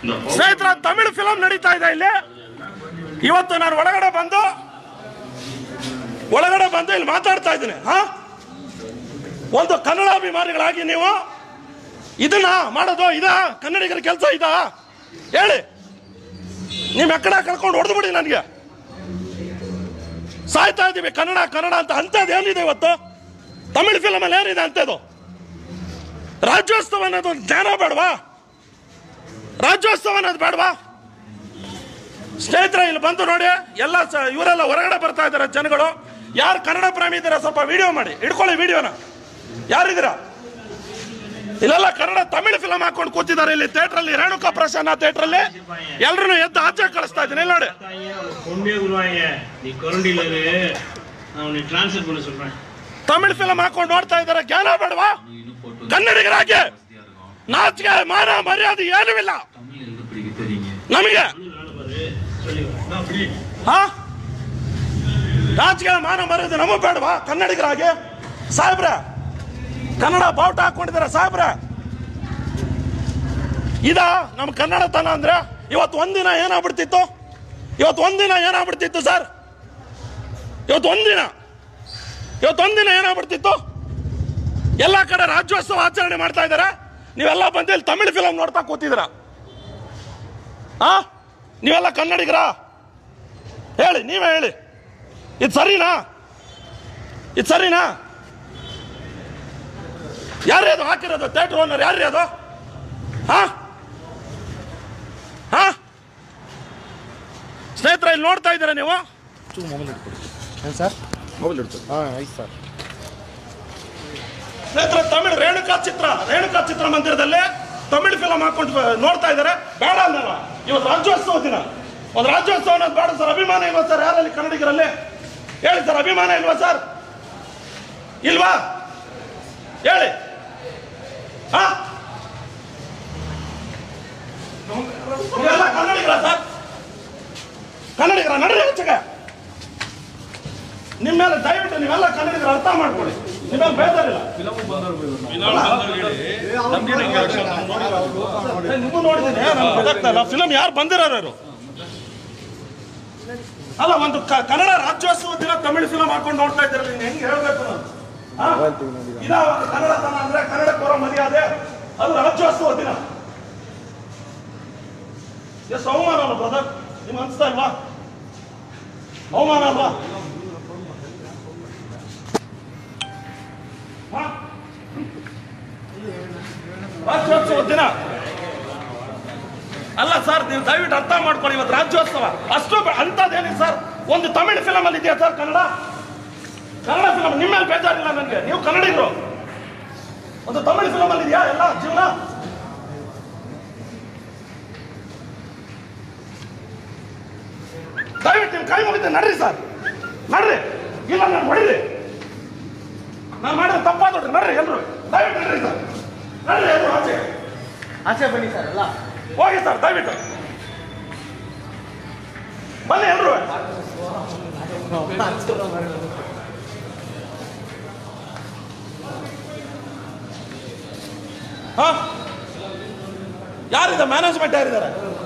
ಸ್ನೇಹಿತರ ತಮಿಳು ಫಿಲಂ ನಡೀತಾ ಇದೆ ಇಲ್ಲಿ ಇವತ್ತು ನಾನು ಒಳಗಡೆ ಬಂದು ಒಳಗಡೆ ಬಂದು ಇಲ್ಲಿ ಮಾತಾಡ್ತಾ ಇದ್ದೀನಿ ಹಾ ಒಂದು ಕನ್ನಡಾಭಿಮಾನಿಗಳಾಗಿ ನೀವು ಇದನ್ನ ಮಾಡೋದು ಇದ ಕನ್ನಡಿಗರ ಕೆಲಸ ಇದ ಹೇಳಿ ನೀವು ಎಕ್ಕಡ ಕಳ್ಕೊಂಡು ಹೊಡೆದು ಬಿಡಿ ನನಗೆ ಸಾಯ್ತಾ ಇದ್ದೀವಿ ಕನ್ನಡ ಕನ್ನಡ ಅಂತ ಅಂಥದ್ದು ಏನಿದೆ ಇವತ್ತು ತಮಿಳು ಫಿಲಮಲ್ಲಿ ಏನಿದೆ ಅಂಥದ್ದು ರಾಜ್ಯೋತ್ಸವ ಅನ್ನೋದು ಒಂದು ಜ್ಞಾನ ಬೇಡವಾ ರಾಜ್ಯೋತ್ಸವ ಅನ್ನೋದು ಬೇಡವಾ ಸ್ನೇಹಿತರೆ ಇಲ್ಲಿ ಬಂದು ನೋಡಿ ಎಲ್ಲ ಸ- ಇವರೆಲ್ಲ ಹೊರಗಡೆ ಬರ್ತಾ ಇದ್ದಾರೆ ಜನಗಳು ಯಾರು ಕನ್ನಡ ಪ್ರೇಮಿ ಇದ್ದೀರಾ ಸ್ವಲ್ಪ ವಿಡಿಯೋ ಮಾಡಿ ಇಡ್ಕೊಳ್ಳಿ ವಿಡಿಯೋನ ಯಾರಿದ್ದೀರಾ ಇಲ್ಲೆಲ್ಲ ಕನ್ನಡ ತಮಿಳು ಫಿಲಂ ಹಾಕೊಂಡು ಕೂತಿದ್ದಾರೆ ಇಲ್ಲಿ ಥಿಯೇಟರ್ ಅಲ್ಲಿ ರೇಣುಕಾ ಪ್ರಸನ್ನ ಥಿಯೇಟರ್ ಅಲ್ಲಿ ಎಲ್ರು ಎದ್ದು ಆಚೆ ಕಳಿಸ್ತಾ ಇದ್ದೀನಿ ಇಲ್ಲಿ ನೋಡಿ கொண்டே விடுவாங்க நீ கொரண்டில இரு நான் உன்னை டிரான்ஸ்ஃபர் பண்ண சொல்றேன் ತಮಿಳು ಫಿಲಂ ಹಾಕೊಂಡು ನೋಡ್ತಾ ಇದ್ದಾರೆ ಜ್ಞಾನ ಬೇಡವಾ ಕನ್ನಡಿಗರಾಗಿ ನಾಚಿಕೆ ಮಾನ ಮರ್ಯಾದೆ ಏನೂ ಇಲ್ಲ ನಮಗೆ நானும் பாரு சொல்லி நான் அப்படி ಹಾ ನಾಚಿಕೆ ಮಾನ ಮರ್ಯಾದೆ ನಮಗ್ ಬೇಡವಾ ಕನ್ನಡಿಗರಾಗಿ ಸಾಹೇಬ್ರ ಕನ್ನಡ ಬಾವುಟ ಹಾಕೊಂಡಿದ್ದಾರೆ ಸಾಹೇಬ್ರ ಇದ ನಮ್ಮ ಕನ್ನಡತನ ಅಂದ್ರೆ ಇವತ್ತು ಒಂದಿನ ಏನಾಗ್ಬಿಡ್ತಿತ್ತು ಇವತ್ತು ಒಂದಿನ ಏನಾಗ್ಬಿಡ್ತಿತ್ತು ಸರ್ ಇವತ್ತು ಒಂದಿನ ಇವತ್ತು ಒಂದಿನ ಏನಾಗ್ಬಿಡ್ತಿತ್ತು ಎಲ್ಲ ಕಡೆ ರಾಜ್ಯೋತ್ಸವ ಆಚರಣೆ ಮಾಡ್ತಾ ಇದ್ದಾರೆ ನೀವೆಲ್ಲ ಬಂದು ಇಲ್ಲಿ ತಮಿಳು ಫಿಲಂ ನೋಡ್ತಾ ಕೂತಿದ್ದೀರಾ ಹಾ ನೀವೆಲ್ಲ ಕನ್ನಡಿಗರ ಹೇಳಿ ನೀವೇ ಹೇಳಿ ಇದು ಸರಿನಾ ಇದು ಸರಿನಾ ಯಾರೇ ಅದು ಹಾಕಿರೋದು ಥಿಯೇಟರ್ ಓನರ್ ಯಾರೇ ಅದು ಹಾ ಹಾ ಸ್ನೇಹಿತರೆ ಇಲ್ಲಿ ನೋಡ್ತಾ ಇದ್ದೀರಾ ನೀವು ಏನು ಸರ್ ಹಾಂ ಆಯ್ತು ಸರ್ ಸ್ನೇಹಿತರೆ ತಮಿಳು ರೇಣುಕಾ ಚಿತ್ರ ರೇಣುಕಾ ಚಿತ್ರ ಮಂದಿರದಲ್ಲಿ ತಮಿಳು ಫಿಲಂ ಹಾಕೊಂಡು ನೋಡ್ತಾ ಇದ್ದಾರೆ ಬೇಡ ಅನ್ನಲ್ಲ ಇವತ್ತು ರಾಜ್ಯೋತ್ಸವ ದಿನ ಒಂದು ರಾಜ್ಯೋತ್ಸವ ಅನ್ನೋದು ಬೇಡ ಸರ್ ಅಭಿಮಾನ ಇಲ್ವಾ ಸರ್ ಯಾರಲ್ಲಿ ಕನ್ನಡಿಗರಲ್ಲಿ ಹೇಳಿ ಸರ್ ಅಭಿಮಾನ ಇಲ್ವಾ ಸರ್ ಇಲ್ವಾ ಹೇಳಿ ಹಾ ನೀವೆಲ್ಲ ಕನ್ನಡಿಗರ ಸರ್ ಕನ್ನಡಿಗರ ನಡ್ರಿ ಹೆಚ್ಚಿಗೆ ನಿಮ್ಮ ಮೇಲೆ ದಯವಿಟ್ಟು ನೀವೆಲ್ಲ ಕನ್ನಡಿಗರ ಅರ್ಥ ಮಾಡ್ಕೊಳ್ಳಿ ನಿಮ್ಮೇಲೆ ಬೇಜಾರಿಲ್ಲ ಏ, ನಿಮ್ಮೂ ನೋಡಿದ್ದೀನಿ ನಮ್ಗೆ ಗೊತ್ತಾಗ್ತಾ ಇಲ್ಲ ಫಿಲಂ ಯಾರು ಬಂದಿರೋರು ಇವ್ರು? ಅಲ್ಲ ಒಂದು ಕ- ಕನ್ನಡ ರಾಜ್ಯೋತ್ಸವ ದಿನ ತಮಿಳು ಫಿಲಂ ಹಾಕೊಂಡು ನೋಡ್ತಾ ಇದ್ದೀರಲ್ಲ ಇನ್ನು ಹೆಂಗೆ ಹೇಳ್ಬೇಕು ನಾನು ಆ? ಇದ ಒಂದು ಕನ್ನಡತನ ಅಂದ್ರೆ ಕನ್ನಡಕ್ಕೆ ಬರೋ ಮರ್ಯಾದೆ ಅದು ರಾಜ್ಯೋತ್ಸವ ದಿನ ಎಷ್ಟು ಅವಮಾನ ಅಲ್ಲ ಬ್ರದರ್ ನಿಮ್ಗೆ ಅನ್ಸ್ತಾ ಇಲ್ವಾ ಅವಮಾನ ಅಲ್ವಾ ಹಾ? ರಾಜ್ಯೋತ್ಸವ ದಿನ ಅಲ್ಲ ಸರ್ ನೀವು ದಯವಿಟ್ಟು ಅರ್ಥ ಮಾಡ್ಕೊಳ್ಳಿ ಇವತ್ತು ರಾಜ್ಯೋತ್ಸವ ಅಷ್ಟು ಬ- ಅಂಥದ್ದೇನಿದೆ ಸರ್ ಒಂದು ತಮಿಳು ಫಿಲಮ್ ಅಲ್ಲಿ ಇದೆಯಾ ಸರ್ ಕನ್ನಡ ಕನ್ನಡ ಫಿಲಮ್ ನಿಮ್ಮ ಮೇಲೆ ಬೇಜಾರಿಲ್ಲ ನನಗೆ ನೀವು ಕನ್ನಡಿಗರು ಒಂದು ತಮಿಳು ಫಿಲಮ್ ಅಲ್ಲಿ ಇದೆಯಾ ಎಲ್ಲ ಜೀವನ ದಯವಿಟ್ಟು ನೀವು ಕೈ ಮುಗಿದ ನಡ್ರಿ ಸರ್ ನಡ್ರಿ ಇಲ್ಲ ನಾನು ಹೊಡಿರಿ ನಾನು ಮಾಡಿದ ತಪ್ಪಾದ ನೋಡ್ರಿ ನಡ್ರಿ ಎಲ್ರು ದಯವಿಟ್ಟು ನಡ್ರಿ ಸರ್ ನಡ್ರಿ ಎಲ್ರು ಆಚೆ ಆಚೆ ಬನ್ನಿ ಸರ್ ಎಲ್ಲ ಹೋಗಿ ಸರ್ ದಯವಿಟ್ಟು ಬನ್ನಿ ಎಲ್ರು ಹಾ ಯಾರಿದೆ ಮ್ಯಾನೇಜ್ಮೆಂಟ್ ಯಾರಿದ್ದಾರೆ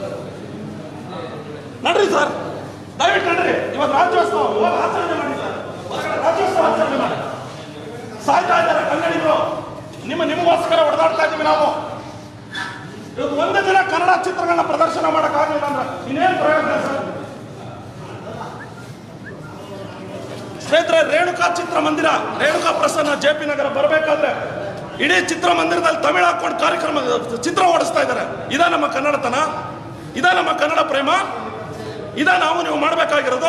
ನಡ್ರಿ ಸರ್ ದಯವಿಟ್ಟು ನಡ್ರಿ ಇವತ್ತು ರಾಜ್ಯೋತ್ಸವ ಹೋಗಿ ಆಚರಣೆ ಮಾಡಿ ಸರ್ ಹೊರಗಡೆ ರಾಜ್ಯೋತ್ಸವ ಆಚರಣೆ ಮಾಡಿ ಸಾಯ್ತಾ ಇದ್ದಾರೆ ಕನ್ನಡಿಗರು ನಿಮ್ಮ ನಿಮಗೋಸ್ಕರ ಹೊಡೆದಾಡ್ತಾ ಇದ್ದೀವಿ ನಾವು ಇವತ್ತು ಒಂದು ದಿನ ಕನ್ನಡ ಚಿತ್ರಗಳನ್ನ ಪ್ರದರ್ಶನ ಮಾಡೋಕ್ಕಾಗಲಿಲ್ಲ ಅಂದ್ರೆ ಇನ್ನೇನು ಪ್ರಯೋಜನ ಸರ್ ಸ್ನೇಹಿತರೆ ರೇಣುಕಾ ಚಿತ್ರ ಮಂದಿರ ರೇಣುಕಾ ಪ್ರಸನ್ನ ಜೆ ಪಿ ನಗರ ಬರಬೇಕಾದ್ರೆ ಇಡೀ ಚಿತ್ರಮಂದಿರದಲ್ಲಿ ತಮಿಳು ಹಾಕೊಂಡು ಕಾರ್ಯಕ್ರಮ ಚಿತ್ರ ಓಡಿಸ್ತಾ ಇದ್ದಾರೆ ಇದ ನಮ್ಮ ಕನ್ನಡತನ ಇದ ನಮ್ಮ ಕನ್ನಡ ಪ್ರೇಮ ಇದ ನಾವು ನೀವು ಮಾಡಬೇಕಾಗಿರೋದು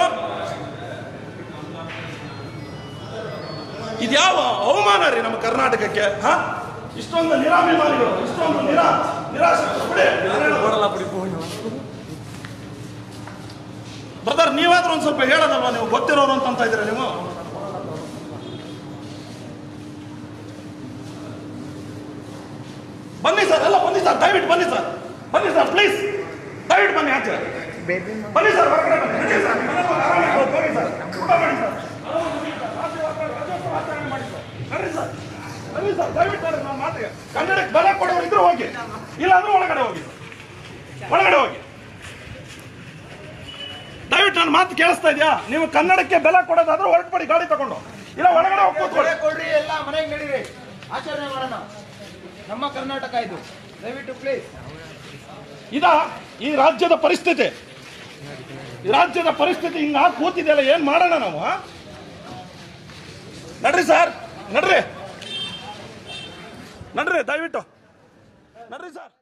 ಇದ್ಯಾವ ಅವಮಾನ ರೀ ನಮ್ಮ ಕರ್ನಾಟಕಕ್ಕೆ ಹಾ ಇಷ್ಟೊಂದು ನಿರಾಭಿಮಾನಿಗಳು ಇಷ್ಟೊಂದು ನಿರಾ ನಿರಾಶೆ ಬ್ರದರ್ ನೀವಾದ್ರೂ ಒಂದ್ ಸ್ವಲ್ಪ ಹೇಳೋದಲ್ವಾ ನೀವು ಗೊತ್ತಿರೋರು ಅಂತ ಇದ್ದೀರಾ ನೀವು ಬನ್ನಿ ಸರ್ ಎಲ್ಲ ಬನ್ನಿ ಸರ್ ದಯವಿಟ್ಟು ಬನ್ನಿ ಸರ್ ಬನ್ನಿ ಸರ್ ಪ್ಲೀಸ್ ದಯವಿಟ್ಟು ಬನ್ನಿ ಆಚೆ ಬನ್ನಿ ಸರ್ ಹೊರಗಡೆ ಬನ್ನಿ ನಡೀರಿ ಸರ್ ನಿಮ್ಮ ಮನೆಗೆ ಹೋಗಿ ಆರಾಮಾಗಿ ಹೋಗಿ ಹೋಗಿ ಸರ್ ಊಟ ಮಾಡಿ ಸರ್ ಆರಾಮಾಗಿ ಬನ್ನಿ ಸರ್. ರಾಜ್ಯೋತ್ಸವ ರಾಜ್ಯೋತ್ಸವ ಆಚರಣೆ ಮಾಡಿ ಸರ್ ನಡ್ರಿ ಸರ್ ಬನ್ನಿ ಸರ್ ದಯವಿಟ್ಟು ನಡ್ರಿ ನನ್ನ ಮಾತಿಗೆ ಕನ್ನಡಕ್ಕೆ ಬಲ ಕೊಡೋರು ಇದ್ರೆ ಹೋಗಿ ಇಲ್ಲ ಅಂದ್ರೆ ಒಳಗಡೆ ಹೋಗಿ ಒಳಗಡೆ ಹೋಗಿ ದಯವಿಟ್ಟು ನನ್ನ ಮಾತು ಕೇಳಿಸ್ತಾ ಇದೆಯಾ ನೀವು ಕನ್ನಡಕ್ಕೆ ಬೆಲೆ ಕೊಡೋದಾದ್ರೆ ಹೊರಟ್ಬಿಡಿ ಗಾಡಿ ತಗೊಂಡು ಇಲ್ಲ ಒಳಗಡೆ ಹೋಗಿ ಕೂತ್ಕೊಳ್ಳಿ ಕೊಡ್ರಿ ಎಲ್ಲ ಮನೆಗೆ ನಡೀರಿ ಆಚರಣೆ ಮಾಡೋಣ ನಮ್ಮ ಕರ್ನಾಟಕ ಇದು ದಯವಿಟ್ಟು ಪ್ಲೀಸ್ ಇದ ಈ ರಾಜ್ಯದ ಪರಿಸ್ಥಿತಿ ಈ ರಾಜ್ಯದ ಪರಿಸ್ಥಿತಿ ಹಿಂಗ ಕೂತಿದೆಯಲ್ಲ ಏನ್ ಮಾಡೋಣ ನಾವು ಆ? ನಡ್ರಿ ಸರ್ ನಡ್ರಿ ನಡ್ರಿ ದಯವಿಟ್ಟು ನಡ್ರಿ ಸರ್